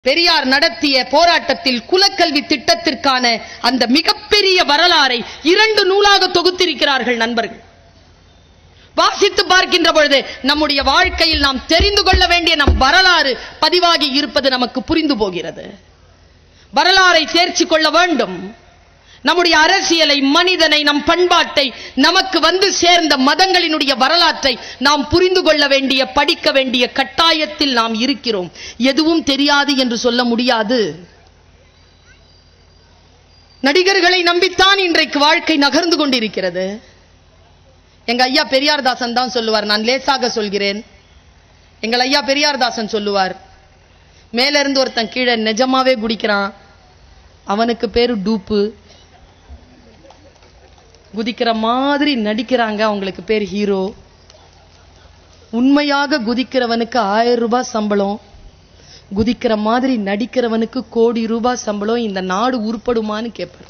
பெரியார் நடத்திய போராட்டத்தில் குலக்கல்வி திட்டத்திற்கான அந்த மிகப்பெரிய வரலாறை இரண்டு நூலாக தொகுத்திருக்கிறார்கள் நண்பர்கள் வாசித்து பார்க்கின்ற பொழுது நம்முடைய வாழ்க்கையில் நாம் தெரிந்து கொள்ள வேண்டிய நம் வரலாறு பதிவாகி இருப்பது நமக்கு புரிந்து போகிறது வரலாறை தேர்ச்சி கொள்ள வேண்டும் நம்முடைய அரசியலை மனிதனை நம் பண்பாட்டை நமக்கு வந்து சேர்ந்த மதங்களினுடைய வரலாற்றை நாம் புரிந்து கொள்ள வேண்டிய படிக்க வேண்டிய கட்டாயத்தில் நாம் இருக்கிறோம் எதுவும் தெரியாது என்று சொல்ல முடியாது நடிகர்களை நம்பித்தான் இன்றைக்கு வாழ்க்கை நகர்ந்து கொண்டிருக்கிறது எங்க ஐயா பெரியார்தாசன் தான் சொல்லுவார் நான் லேசாக சொல்கிறேன் எங்கள் ஐயா பெரியார்தாசன் சொல்லுவார் மேல இருந்து ஒருத்தன் கீழே நிஜமாவே குடிக்கிறான் அவனுக்கு பேரு டூப்பு குதிக்கிற மாதிரி நடிக்கிறாங்க அவங்களுக்கு பேர் ஹீரோ உண்மையாக குதிக்கிறவனுக்கு ஆயிரம் ரூபாய் சம்பளம் குதிக்கிற மாதிரி நடிக்கிறவனுக்கு கோடி ரூபாய் சம்பளம் இந்த நாடு உருப்படுமான்னு கேட்பார்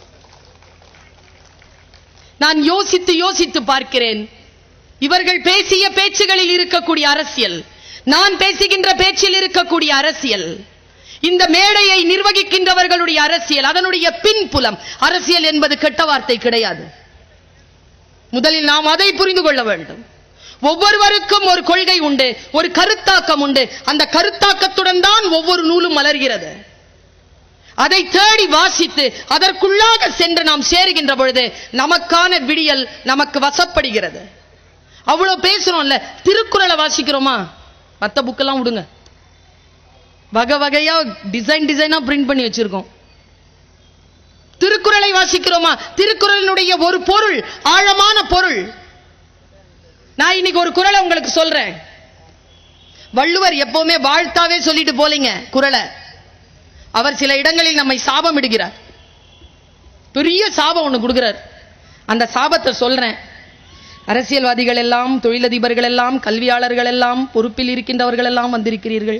நான் யோசித்து யோசித்து பார்க்கிறேன் இவர்கள் பேசிய பேச்சுகளில் இருக்கக்கூடிய அரசியல் நான் பேசுகின்ற பேச்சில் இருக்கக்கூடிய அரசியல் இந்த மேடையை நிர்வகிக்கின்றவர்களுடைய அரசியல் அதனுடைய பின்புலம் அரசியல் என்பது கெட்ட வார்த்தை கிடையாது முதலில் நாம் அதை புரிந்து கொள்ள வேண்டும் ஒவ்வொருவருக்கும் ஒரு கொள்கை உண்டு ஒரு கருத்தாக்கம் உண்டு அந்த கருத்தாக்கத்துடன் தான் ஒவ்வொரு நூலும் மலர்கிறது அதை தேடி வாசித்து அதற்குள்ளாக சென்று நாம் சேருகின்ற பொழுது நமக்கான விடியல் நமக்கு வசப்படுகிறது அவ்வளவு பேசுறோம்ல திருக்குறளை வாசிக்கிறோமா மத்த புக்கெல்லாம் விடுங்க வகை வகையா டிசைன் டிசைனா பிரிண்ட் பண்ணி வச்சிருக்கோம் திருக்குறளை வாசிக்கிறோமா திருக்குறளினுடைய ஒரு பொருள் ஆழமான பொருள் நான் இன்னைக்கு ஒரு குறளை உங்களுக்கு சொல்றேன் வள்ளுவர் எப்பவுமே வாழ்த்தாவே சொல்லிட்டு போலீங்க குறளை அவர் சில இடங்களில் நம்மை சாபம் இடுகிறார் பெரிய சாபம் ஒண்ணு கொடுக்கிறார் அந்த சாபத்தை சொல்றேன் அரசியல்வாதிகள் எல்லாம் தொழிலதிபர்கள் எல்லாம் கல்வியாளர்கள் எல்லாம் பொறுப்பில் இருக்கின்றவர்கள் எல்லாம் வந்திருக்கிறீர்கள்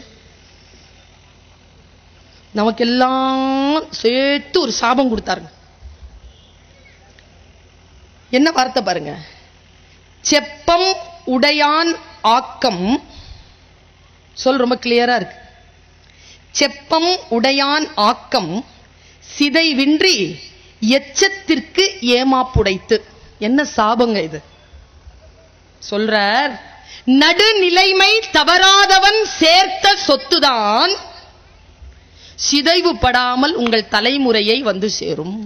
நமக்கெல்லாம் சேர்த்து ஒரு சாபம் கொடுத்தாருங்க என்ன வார்த்தை பாருங்க செப்பம் உடையான் ஆக்கம் சொல் ரொம்ப கிளியரா இருக்கு செப்பம் உடையான் ஆக்கம் சிதைவின்றி எச்சத்திற்கு ஏமாப்புடைத்து என்ன சாபங்க இது சொல்றார் நடுநிலைமை தவறாதவன் சேர்த்த சொத்துதான் சிதைவுபடாமல் உங்கள் தலைமுறையை வந்து சேரும்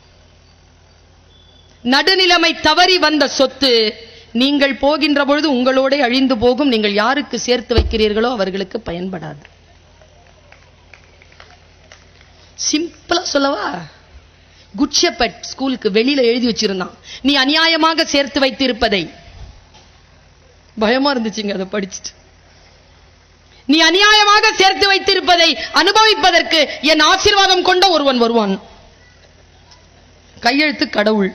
நடுநிலைமை தவறி வந்த சொத்து நீங்கள் போகின்ற பொழுது உங்களோட அழிந்து போகும் நீங்கள் யாருக்கு சேர்த்து வைக்கிறீர்களோ அவர்களுக்கு பயன்படாது சிம்பிளா சொல்லவா குட்ஷெப்பட் ஸ்கூலுக்கு வெளியில எழுதி வச்சிருந்தான் நீ அநியாயமாக சேர்த்து வைத்திருப்பதை பயமா இருந்துச்சுங்க அதை படிச்சுட்டு நீ அநியாயமாக சேர்த்து வைத்திருப்பதை அனுபவிப்பதற்கு என் ஆசீர்வாதம் கொண்ட ஒருவன் வருவான் கையெழுத்து கடவுள்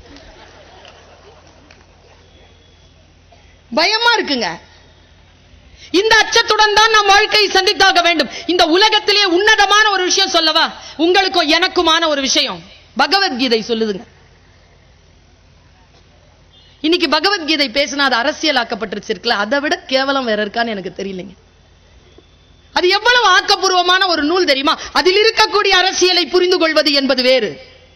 பயமா இருக்குங்க இந்த அச்சத்துடன் தான் நாம் வாழ்க்கையை சந்தித்தாக வேண்டும் இந்த உலகத்திலே உன்னதமான ஒரு விஷயம் சொல்லவா உங்களுக்கும் எனக்குமான ஒரு விஷயம் பகவத்கீதை சொல்லுதுங்க இன்னைக்கு பகவத்கீதை பேசினா அது அரசியலாக்கப்பட்டுருச்சு இருக்குல்ல அதை விட கேவலம் வேற இருக்கான்னு எனக்கு தெரியலைங்க அது எவ்வளவு ஆக்கப்பூர்வமான ஒரு நூல் தெரியுமா அதில் இருக்கக்கூடிய அரசியலை புரிந்து கொள்வது என்பது வேறு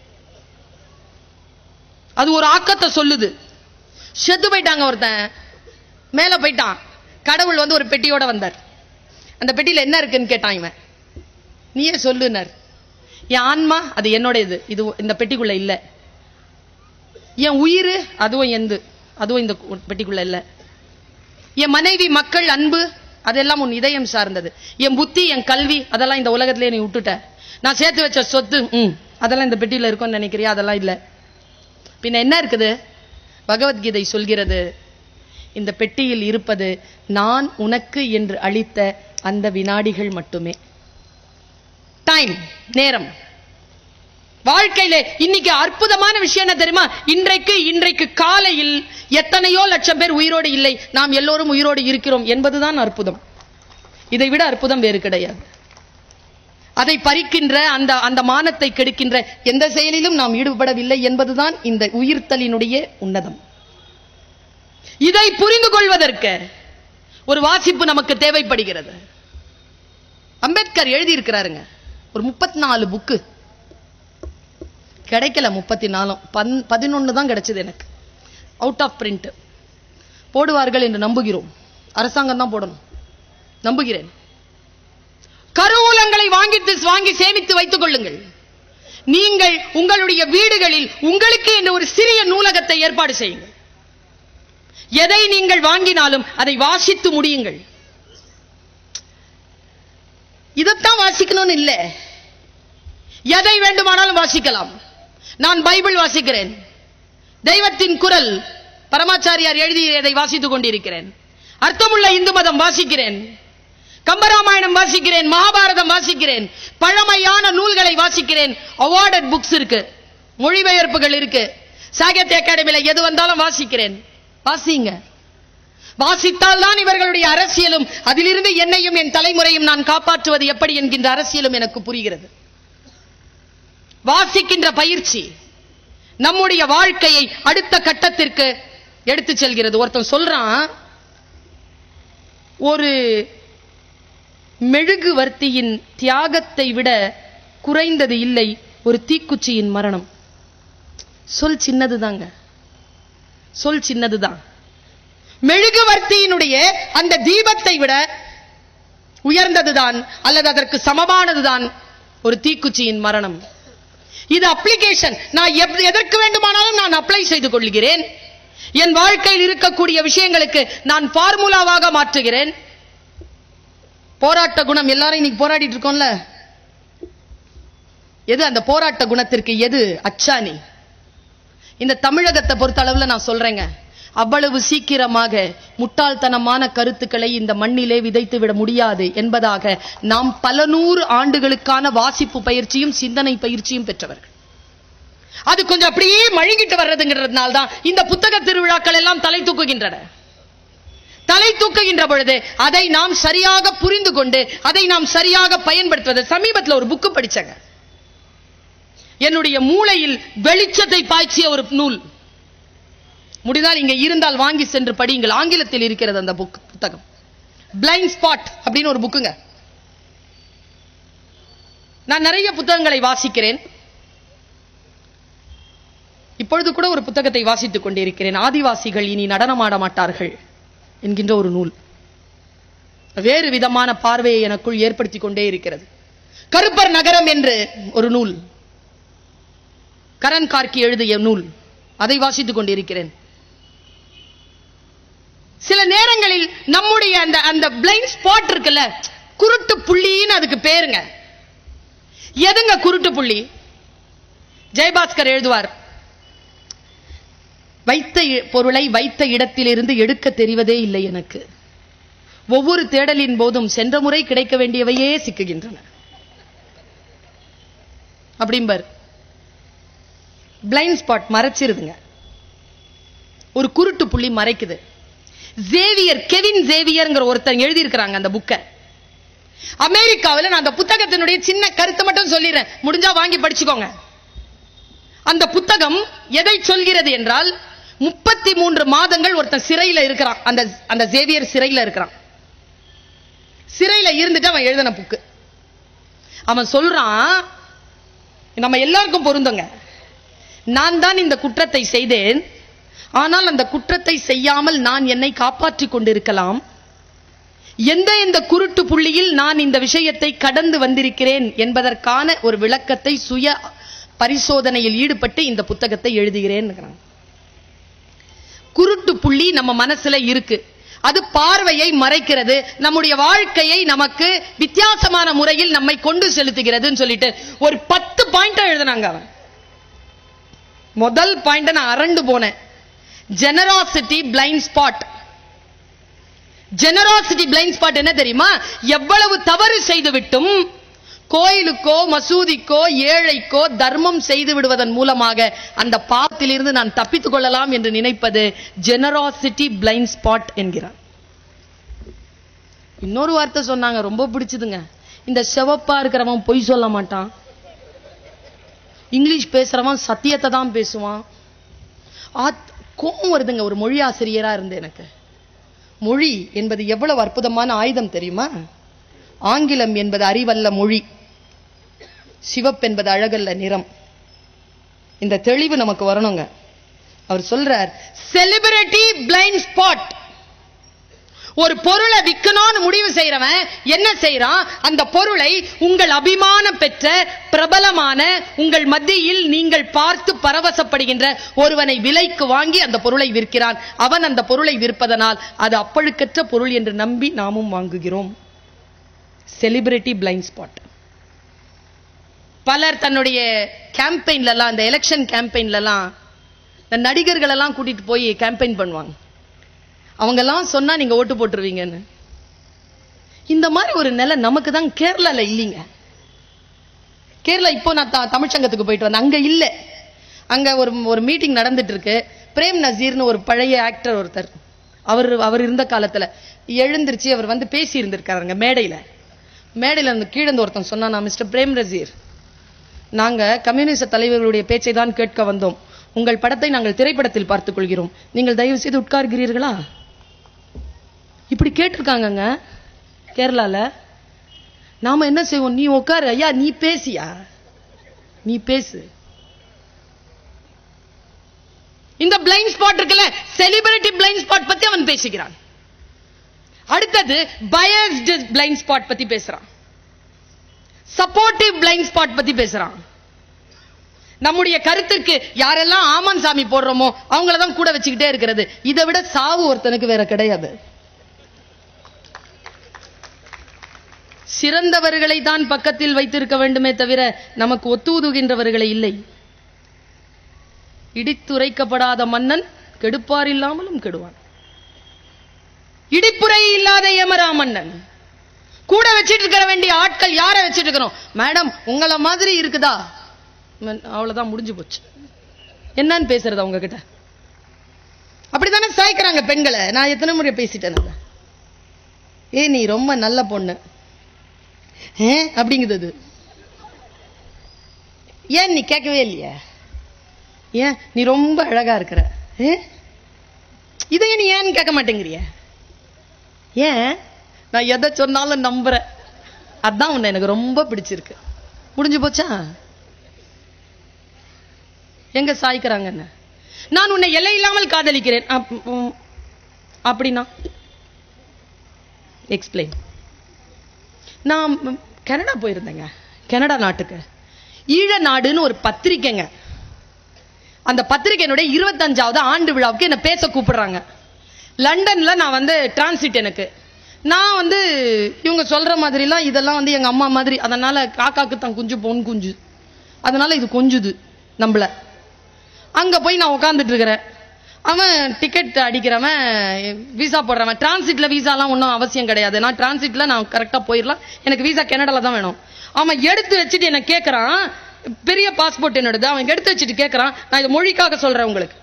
அது ஒரு ஆக்கத்தை சொல்லுது செத்து போயிட்டாங்க ஒருத்தன் மேல போயிட்டான் கடவுள் வந்து ஒரு பெட்டியோட வந்தார் அந்த பெட்டியில என்ன இருக்குன்னு கேட்டான் இவன் நீயே சொல்லுனர் என் ஆன்மா அது என்னோட இது இது இந்த பெட்டிக்குள்ள இல்ல என் உயிர் அதுவும் எந்து அதுவும் இந்த பெட்டிக்குள்ள இல்ல என் மனைவி மக்கள் அன்பு அதெல்லாம் உன் இதயம் சார்ந்தது என் புத்தி என் கல்வி அதெல்லாம் இந்த உலகத்திலே நீ விட்டுட்ட நான் சேர்த்து வச்ச சொத்து ம் அதெல்லாம் இந்த பெட்டியில இருக்கும்னு நினைக்கிறியா அதெல்லாம் இல்ல பின்ன என்ன இருக்குது பகவத்கீதை சொல்கிறது இந்த பெட்டியில் இருப்பது நான் உனக்கு என்று அளித்த அந்த வினாடிகள் மட்டுமே டைம் நேரம் வாழ்க்கையில இன்னைக்கு அற்புதமான விஷயம் என்ன தெரியுமா இன்றைக்கு இன்றைக்கு காலையில் எத்தனையோ லட்சம் பேர் உயிரோடு இல்லை நாம் எல்லோரும் உயிரோடு இருக்கிறோம் என்பதுதான் அற்புதம் இதை விட அற்புதம் வேறு கிடையாது அதை பறிக்கின்ற அந்த அந்த மானத்தை கெடுக்கின்ற எந்த செயலிலும் நாம் ஈடுபடவில்லை என்பதுதான் இந்த உயிர்த்தலினுடைய உன்னதம் இதை புரிந்து கொள்வதற்கு ஒரு வாசிப்பு நமக்கு தேவைப்படுகிறது அம்பேத்கர் எழுதி இருக்கிறாருங்க ஒரு முப்பத்தி நாலு புக்கு கிடைக்கல முப்பத்தி நாலும் பன் பதினொன்னு தான் கிடைச்சது எனக்கு அவுட் ஆஃப் பிரிண்ட் போடுவார்கள் என்று நம்புகிறோம் அரசாங்கம் தான் போடணும் நம்புகிறேன் கருவூலங்களை வாங்கி வாங்கி சேமித்து வைத்துக் கொள்ளுங்கள் நீங்கள் உங்களுடைய வீடுகளில் உங்களுக்கு என்று ஒரு சிறிய நூலகத்தை ஏற்பாடு செய்யுங்கள் எதை நீங்கள் வாங்கினாலும் அதை வாசித்து முடியுங்கள் இதைத்தான் வாசிக்கணும்னு இல்லை எதை வேண்டுமானாலும் வாசிக்கலாம் நான் பைபிள் வாசிக்கிறேன் தெய்வத்தின் குரல் பரமாச்சாரியார் எழுதியதை வாசித்துக் கொண்டிருக்கிறேன் அர்த்தமுள்ள இந்து மதம் வாசிக்கிறேன் கம்பராமாயணம் வாசிக்கிறேன் மகாபாரதம் வாசிக்கிறேன் பழமையான நூல்களை வாசிக்கிறேன் அவார்டட் புக்ஸ் இருக்கு மொழிபெயர்ப்புகள் இருக்கு சாகித்ய அகாடமியில எது வந்தாலும் வாசிக்கிறேன் வாசிங்க வாசித்தால் தான் இவர்களுடைய அரசியலும் அதிலிருந்து என்னையும் என் தலைமுறையும் நான் காப்பாற்றுவது எப்படி என்கின்ற அரசியலும் எனக்கு புரிகிறது வாசிக்கின்ற பயிற்சி நம்முடைய வாழ்க்கையை அடுத்த கட்டத்திற்கு எடுத்து செல்கிறது ஒருத்தன் சொல்றான் ஒரு மெழுகுவர்த்தியின் தியாகத்தை விட குறைந்தது இல்லை ஒரு தீக்குச்சியின் மரணம் சொல் சின்னதுதாங்க சொல் சின்னதுதான் மெழுகுவர்த்தியினுடைய அந்த தீபத்தை விட உயர்ந்ததுதான் அல்லது அதற்கு சமமானதுதான் ஒரு தீக்குச்சியின் மரணம் இது அப்ளிகேஷன் நான் எப்- எதற்கு வேண்டுமானாலும் நான் அப்ளை செய்து கொள்கிறேன் என் வாழ்க்கையில் இருக்கக்கூடிய விஷயங்களுக்கு நான் ஃபார்முலாவாக மாற்றுகிறேன் போராட்ட குணம் எல்லாரும் இன்னைக்கு போராடிட்டு இருக்கோம்ல எது அந்த போராட்ட குணத்திற்கு எது அச்சாணி இந்த தமிழகத்தை பொறுத்த அளவுல நான் சொல்றேங்க அவ்வளவு சீக்கிரமாக முட்டாள்தனமான கருத்துக்களை இந்த மண்ணிலே விதைத்து விட முடியாது என்பதாக நாம் பல நூறு ஆண்டுகளுக்கான வாசிப்பு பயிற்சியும் சிந்தனை பயிற்சியும் பெற்றவர்கள் அது கொஞ்சம் அப்படியே மழுங்கிட்டு வர்றதுங்கிறதுனால தான் இந்த புத்தக திருவிழாக்கள் எல்லாம் தலை தூக்குகின்றன தலை தூக்குகின்ற பொழுது அதை நாம் சரியாக புரிந்து கொண்டு அதை நாம் சரியாக பயன்படுத்துவது சமீபத்தில் ஒரு புக்கு படிச்சங்க என்னுடைய மூளையில் வெளிச்சத்தை பாய்ச்சிய ஒரு நூல் முடிந்தால் இங்க இருந்தால் வாங்கி சென்று படியுங்கள் ஆங்கிலத்தில் இருக்கிறது அந்த புக் புத்தகம் பிளைண்ட் ஸ்பாட் அப்படின்னு ஒரு புக்குங்க நான் நிறைய புத்தகங்களை வாசிக்கிறேன் இப்பொழுது கூட ஒரு புத்தகத்தை வாசித்துக் கொண்டிருக்கிறேன் ஆதிவாசிகள் இனி நடனமாட மாட்டார்கள் என்கின்ற ஒரு நூல் வேறு விதமான பார்வையை எனக்குள் ஏற்படுத்திக் கொண்டே இருக்கிறது கருப்பர் நகரம் என்று ஒரு நூல் கரண் கார்கி எழுதிய நூல் அதை வாசித்துக் கொண்டிருக்கிறேன் சில நேரங்களில் நம்முடைய அந்த அந்த பிளைண்ட் ஸ்பாட் இருக்குல்ல குருட்டு புள்ளின்னு அதுக்கு பேருங்க எதுங்க குருட்டு புள்ளி ஜெயபாஸ்கர் எழுதுவார் வைத்த இ- பொருளை வைத்த இடத்திலிருந்து எடுக்க தெரிவதே இல்லை எனக்கு ஒவ்வொரு தேடலின் போதும் சென்ற முறை கிடைக்க வேண்டியவையே சிக்குகின்றன அப்படிம்பார் பிளைண்ட் ஸ்பாட் மறைச்சிருதுங்க ஒரு குருட்டு புள்ளி மறைக்குது ஜேவியர் கெவின் ஜேவியர்ங்கிற ஒருத்தர் எழுதியிருக்கிறாங்க அந்த புக்கை அமெரிக்காவில் நான் அந்த புத்தகத்தினுடைய சின்ன கருத்தை மட்டும் சொல்லிடுறேன் முடிஞ்சா வாங்கி படிச்சுக்கோங்க அந்த புத்தகம் எதை சொல்கிறது என்றால் முப்பத்தி மூன்று மாதங்கள் ஒருத்தன் சிறையில இருக்கிறான் அந்த அந்த ஜேவியர் சிறையில இருக்கிறான் சிறையில இருந்துட்டு அவன் எழுதின புக்கு அவன் சொல்றான் நம்ம எல்லாருக்கும் பொருந்துங்க நான் தான் இந்த குற்றத்தை செய்தேன் ஆனால் அந்த குற்றத்தை செய்யாமல் நான் என்னை காப்பாற்றிக் கொண்டிருக்கலாம் எந்த இந்த குருட்டு புள்ளியில் நான் இந்த விஷயத்தை கடந்து வந்திருக்கிறேன் என்பதற்கான ஒரு விளக்கத்தை சுய பரிசோதனையில் ஈடுபட்டு இந்த புத்தகத்தை எழுதுகிறேன் குருட்டு புள்ளி நம்ம மனசுல இருக்கு அது பார்வையை மறைக்கிறது நம்முடைய வாழ்க்கையை நமக்கு வித்தியாசமான முறையில் நம்மை கொண்டு செலுத்துகிறதுன்னு சொல்லிட்டு ஒரு பத்து பாயிண்ட் எழுதினாங்க அவன் முதல் பாயிண்ட் நான் அரண்டு போனேன் generosity blind spot generosity blind spot என்ன தெரியுமா எவ்வளவு தவறு செய்துவிட்டும் கோயிலுக்கோ மசூதிக்கோ ஏழைக்கோ தர்மம் செய்து விடுவதன் மூலமாக அந்த பாவத்திலிருந்து நான் தப்பித்துக் கொள்ளலாம் என்று நினைப்பது ஜெனராசிட்டி பிளைண்ட் ஸ்பாட் என்கிறார் இன்னொரு வார்த்தை சொன்னாங்க ரொம்ப பிடிச்சதுங்க இந்த செவப்பா இருக்கிறவன் பொய் சொல்ல மாட்டான் இங்கிலீஷ் பேசுறவன் சத்தியத்தை தான் பேசுவான் ஆத்- கோவம் வருதுங்க ஒரு மொழி ஆசிரியரா இருந்து எனக்கு மொழி என்பது எவ்வளவு அற்புதமான ஆயுதம் தெரியுமா ஆங்கிலம் என்பது அறிவல்ல மொழி சிவப்பென்பது அழகல்ல நிறம் இந்த தெளிவு நமக்கு வரணுங்க அவர் சொல்றார் செலிபிரிட்டி பிளைண்ட் ஸ்பாட் ஒரு பொருளை விற்கணும்னு முடிவு செய்யறவன் என்ன செய்யறான் அந்த பொருளை உங்கள் அபிமானம் பெற்ற பிரபலமான உங்கள் மத்தியில் நீங்கள் பார்த்து பரவசப்படுகின்ற ஒருவனை விலைக்கு வாங்கி அந்த பொருளை விற்கிறான் அவன் அந்த பொருளை விற்பதனால் அது அப்பழுக்கற்ற பொருள் என்று நம்பி நாமும் வாங்குகிறோம் செலிபிரிட்டி பிளைண்ட் ஸ்பாட் பலர் தன்னுடைய கேம்பெயின்லலாம் அந்த எலெக்ஷன் கேம்பெயின்லலாம் இந்த நடிகர்கள் எல்லாம் கூட்டிட்டு போய் கேம்பெயின் பண்ணுவாங்க அவங்கெல்லாம் சொன்னா நீங்க ஓட்டு போட்டுருவீங்கன்னு இந்த மாதிரி ஒரு நிலை நமக்கு தான் கேரளால இல்லைங்க கேரளா இப்போ நான் த- தமிழ்ச்சங்கத்துக்கு போயிட்டு வந்தேன் அங்க இல்ல அங்க ஒரு ஒரு மீட்டிங் நடந்துட்டு இருக்கு பிரேம் நசீர்னு ஒரு பழைய ஆக்டர் ஒருத்தர் அவர் அவர் இருந்த காலத்துல எழுந்திருச்சு அவர் வந்து பேசி இருந்திருக்காருங்க மேடையில மேடையில இருந்து கீழே இருந்து ஒருத்தன் சொன்னா மிஸ்டர் பிரேம் நசீர் நாங்க கம்யூனிஸ்ட் தலைவர்களுடைய பேச்சை தான் கேட்க வந்தோம் உங்கள் படத்தை நாங்கள் திரைப்படத்தில் பார்த்துக் கொள்கிறோம் நீங்கள் தயவு செய்து உட்கார்கிறீர்களா இப்படி கேட்டிருக்காங்கங்க கேரளால நாம என்ன செய்வோம் நீ உட்காரு ஐயா நீ பேசியா நீ பேசு இந்த பிளைண்ட் ஸ்பாட் இருக்குல்ல செலிபிரிட்டி பிளைண்ட் ஸ்பாட் பத்தி அவன் பேசுகிறான் அடுத்தது பயஸ்டு பிளைண்ட் ஸ்பாட் பத்தி பேசுறான் சப்போர்ட்டிவ் பிளைண்ட் ஸ்பாட் பத்தி பேசுறான் நம்முடைய கருத்துக்கு யாரெல்லாம் ஆமான் சாமி போடுறோமோ அவங்கள தான் கூட வச்சுக்கிட்டே இருக்கிறது இதை விட சாவு ஒருத்தனுக்கு வேற கிடையாது சிறந்தவர்களை தான் பக்கத்தில் வைத்திருக்க வேண்டுமே தவிர நமக்கு ஒத்துதுகின்றவர்களை இல்லை இடித்துரைக்கப்படாத மன்னன் கெடுப்பார் இல்லாமலும் கெடுவான் இடிப்புரை இல்லாத ஏமரா மன்னன் கூட வச்சிட்டு இருக்கிற வேண்டிய ஆட்கள் யாரை வச்சிட்டு இருக்கிறோம் மேடம் உங்கள மாதிரி இருக்குதா மன்- அவ்வளவுதான் முடிஞ்சு போச்சு என்னன்னு பேசுறது அவங்க கிட்ட அப்படித்தானே சாய்க்கிறாங்க பெண்களை நான் எத்தனை முறை பேசிட்டேன் அதை. ஏ நீ ரொம்ப நல்ல பொண்ணு ஏ அப்படிங்குது அது ஏன் நீ கேட்கவே இல்லையா ஏன் நீ ரொம்ப அழகா இருக்கிற ஏ இதையே நீ ஏன்னு கேட்க மாட்டேங்கிறிய ஏன் நான் எதை சொன்னாலும் நம்புறேன் அதான் உன்னை எனக்கு ரொம்ப பிடிச்சிருக்கு முடிஞ்சு போச்சா எங்க சாய்க்கிறாங்க என்ன நான் உன்னை எல்லை இல்லாமல் காதலிக்கிறேன் அப்- உம், அப்படின்னா எக்ஸ்பிளைன் நான் ம், கனடா போயிருந்தேங்க கனடா நாட்டுக்கு ஈழ நாடுன்னு ஒரு பத்திரிக்கைங்க அந்த பத்திரிக்கையினுடைய இருபத்தஞ்சாவது ஆண்டு விழாவுக்கு என்ன பேச கூப்பிடுறாங்க லண்டன்ல நான் வந்து டிரான்சிட் எனக்கு நான் வந்து இவங்க சொல்ற மாதிரிலாம் இதெல்லாம் வந்து எங்க அம்மா மாதிரி அதனால காக்காக்கு தான் குஞ்சு பொன் குஞ்சு அதனால இது கொஞ்சுது நம்மள அங்க போய் நான் உட்காந்துட்டு இருக்கிறேன் அவன் டிக்கெட் அடிக்கிறவன் விசா போடுறவன் டிரான்சிட்ல விசாலாம் ஒன்றும் அவசியம் கிடையாது நான் டிரான்சிட்ல நான் கரெக்டா போயிடலாம் எனக்கு விசா கனடால தான் வேணும் அவன் எடுத்து வச்சுட்டு என்ன கேட்கறான் பெரிய பாஸ்போர்ட் என்னோடது அவன் எடுத்து வச்சுட்டு கேட்கறான் நான் இதை மொழிக்காக சொல்றேன் உங்களுக்கு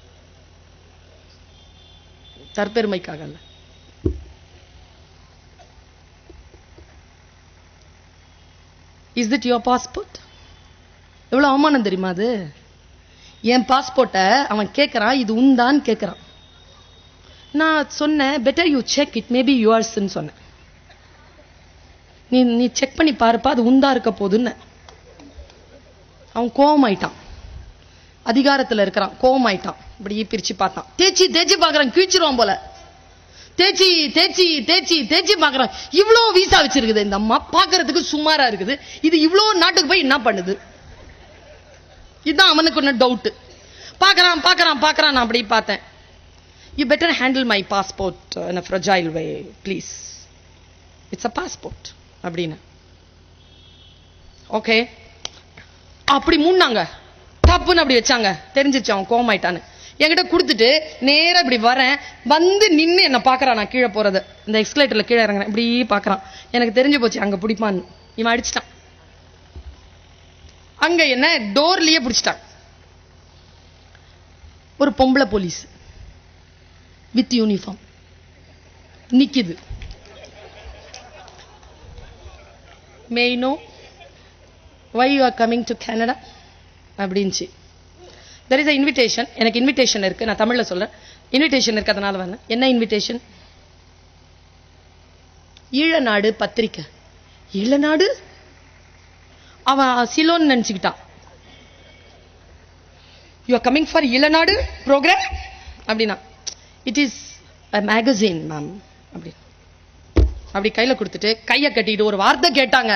தற்பெருமைக்காக அல்ல இஸ் திட் யுவர் பாஸ்போர்ட் எவ்வளவு அவமானம் தெரியுமா அது என் பாஸ்போர்ட்டை அவன் கேட்கறான் இது உண்டான்னு கேட்கறான் நான் சொன்னேன் better you check it maybe யுவர்ஸ்ன்னு சொன்னேன் நீ நீ செக் பண்ணி பாருப்பா அது உண்டா இருக்க போதுன்னு அவன் கோவமாயிட்டான் அதிகாரத்துல இருக்கிறான் கோவமாயிட்டான் இப்படி பிரிச்சு பார்த்தான் தேய்ச்சி தேய்ச்சி பார்க்கறான் கிழிச்சிருவான் போல தேய்ச்சி தேய்ச்சி தேய்ச்சி தேய்ச்சி பார்க்கறான் இவ்ளோ வீசா வச்சிருக்குது இந்த அம்மா பார்க்கறதுக்கு சுமாரா இருக்குது இது இவ்ளோ நாட்டுக்கு போய் என்ன பண்ணுது இதுதான் அவனுக்கு ஒன்று டவுட் பார்க்கறான் பார்க்கறான் பார்க்கறான் நான் அப்படி பார்த்தேன் you better handle my passport in a fragile way please it's a passport அப்படின்னு ஓகே அப்படி மூணாங்க தப்புன்னு அப்படி வச்சாங்க தெரிஞ்சிச்சு அவன் கோமாயிட்டான்னு என்கிட்ட கொடுத்துட்டு நேரா இப்படி வரேன் வந்து நின்னு என்ன பார்க்கறான் நான் கீழே போறது இந்த எக்ஸ்கலேட்டர்ல கீழே இறங்குறேன் இப்படி பார்க்கறான் எனக்கு தெரிஞ்சு போச்சு அங்க பிடிப்பான்னு இவன் அடிச்சிட்டான் அங்க என்ன டோர்லயே பிடிச்சிட்டான் ஒரு பொம்பளை போலீஸ் வித் யூனிஃபார்ம் நிக்குது may know why you are coming to Canada அப்படின்ச்சு தெர் இஸ் அ இன்விடேஷன் எனக்கு இன்விடேஷன் இருக்கு நான் தமிழ்ல சொல்றேன் இன்விடேஷன் இருக்கு அதனால வந்தேன் என்ன இன்விடேஷன் ஈழநாடு பத்திரிக்கை இளநாடு அவன் சிலோன்னு நினைச்சுக்கிட்டான் you are coming for Ilanadu program அப்படின்னா it is a magazine ma'am அப்படி அப்படி கையில கொடுத்துட்டு கையை கட்டிட்டு ஒரு வார்த்தை கேட்டாங்க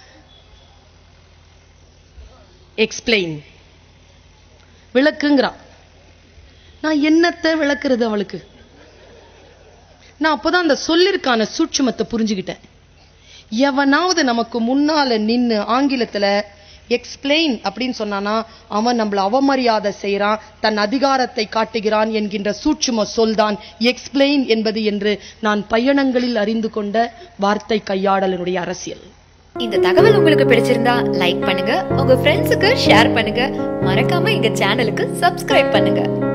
எக்ஸ்பிளைன் விளக்குங்கிறான் நான் என்னத்தை விளக்குறது அவளுக்கு நான் அப்போதான் அந்த சொல்லிருக்கான சூட்சுமத்தை புரிஞ்சுக்கிட்டேன் எவனாவது நமக்கு முன்னால நின்னு ஆங்கிலத்துல எக்ஸ்பிளைன் அப்படின்னு சொன்னானா அவன் நம்மள அவமரியாதை செய்றான் தன் அதிகாரத்தை காட்டுகிறான் என்கின்ற சூட்சும சொல்தான் எக்ஸ்பிளைன் என்பது என்று நான் பயணங்களில் அறிந்து கொண்ட வார்த்தை கையாடலினுடைய அரசியல் இந்த தகவல் உங்களுக்கு பிடிச்சிருந்தா லைக் பண்ணுங்க உங்க ஃப்ரெண்ட்ஸுக்கு ஷேர் பண்ணுங்க மறக்காம எங்க சேனலுக்கு சப்ஸ்கிரைப் பண்ணுங்க